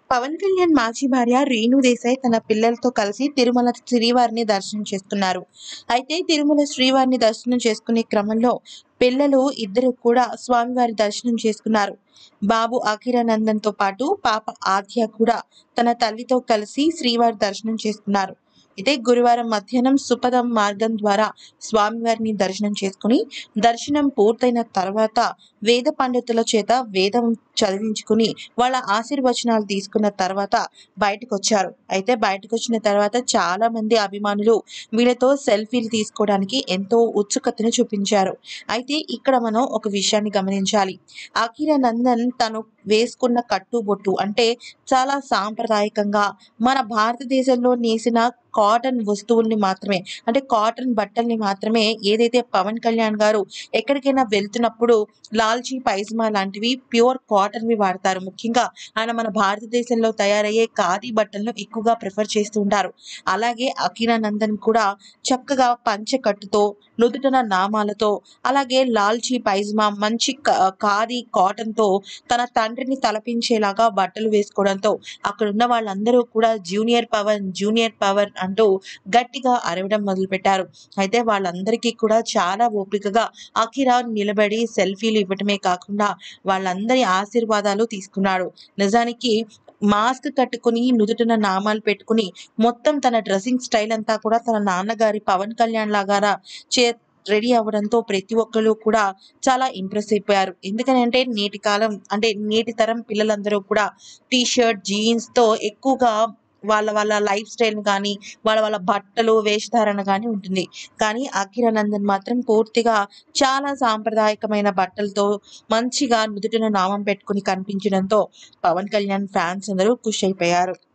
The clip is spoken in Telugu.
పవన్ కళ్యాణ్ మాజీ భార్య రేణు దేశాయ్ తన పిల్లలతో కలిసి తిరుమల శ్రీవారిని దర్శనం చేసుకున్నారు అయితే తిరుమల శ్రీవారిని దర్శనం చేసుకునే క్రమంలో పిల్లలు ఇద్దరు కూడా స్వామివారి దర్శనం చేసుకున్నారు బాబు అఖిరానందన్ తో పాటు పాప ఆద్య కూడా తన తల్లితో కలిసి శ్రీవారి దర్శనం చేసుకున్నారు అయితే గురువారం మధ్యాహ్నం సుపదం మార్గం ద్వారా స్వామివారిని దర్శనం చేసుకుని దర్శనం పూర్తయిన తర్వాత వేద పండితుల చేత వేదం చదివించుకుని వాళ్ళ ఆశీర్వచనాలు తీసుకున్న తర్వాత బయటకు వచ్చారు అయితే బయటకు వచ్చిన తర్వాత చాలా మంది అభిమానులు వీళ్ళతో సెల్ఫీలు తీసుకోవడానికి ఎంతో ఉత్సుకతను చూపించారు అయితే ఇక్కడ మనం ఒక విషయాన్ని గమనించాలి అఖిల నందన్ తను వేసుకున్న కట్టుబొట్టు అంటే చాలా సాంప్రదాయకంగా మన భారతదేశంలో నేసిన కాటన్ వస్తువుల్ని మాత్రమే అంటే కాటన్ బట్టల్ని మాత్రమే ఏదైతే పవన్ కళ్యాణ్ గారు ఎక్కడికైనా వెళ్తున్నప్పుడు లాల్చీ పైజమా లాంటివి ప్యూర్ కాటన్ వి వాడతారు ముఖ్యంగా ఆయన మన భారతదేశంలో తయారయ్యే ఖాదీ బట్టలను ఎక్కువగా ప్రిఫర్ చేస్తూ ఉంటారు అలాగే అఖిరానందన్ కూడా చక్కగా పంచకట్టుతో నుదుటన నామాలతో అలాగే లాల్చీ పైజమా మంచి క- ఖాదీ కాటన్ తో తన తండ్రిని తలపించేలాగా బట్టలు వేసుకోవడంతో అక్కడ ఉన్న వాళ్ళందరూ కూడా జూనియర్ పవర్ జూనియర్ పవర్ అంటూ గట్టిగా అరవడం మొదలుపెట్టారు అయితే వాళ్ళందరికీ కూడా చాలా ఓపికగా అఖిరా నిలబడి సెల్ఫీలు ఇవ్వటమే కాకుండా వాళ్ళందరి ఆశీర్వాదాలు తీసుకున్నాడు నిజానికి మాస్క్ కట్టుకుని నుదుటిన నామాలు పెట్టుకుని మొత్తం తన డ్రెస్సింగ్ స్టైల్ అంతా కూడా తన నాన్నగారి పవన్ కళ్యాణ్ లాగా చే రెడీ అవ్వడంతో ప్రతి ఒక్కరు కూడా చాలా ఇంప్రెస్ అయిపోయారు ఎందుకని అంటే నేటి కాలం అంటే నేటి తరం పిల్లలందరూ కూడా టీ షర్ట్ జీన్స్ తో ఎక్కువగా వాళ్ళ వాళ్ళ లైఫ్ స్టైల్ కానీ వాళ్ళ వాళ్ళ బట్టలు వేషధారణ కానీ ఉంటుంది కానీ అఖిరానందన్ మాత్రం పూర్తిగా చాలా సాంప్రదాయకమైన బట్టలతో మంచిగా నుదుటిన నామం పెట్టుకుని కనిపించడంతో పవన్ కళ్యాణ్ ఫ్యాన్స్ అందరూ ఖుషి అయిపోయారు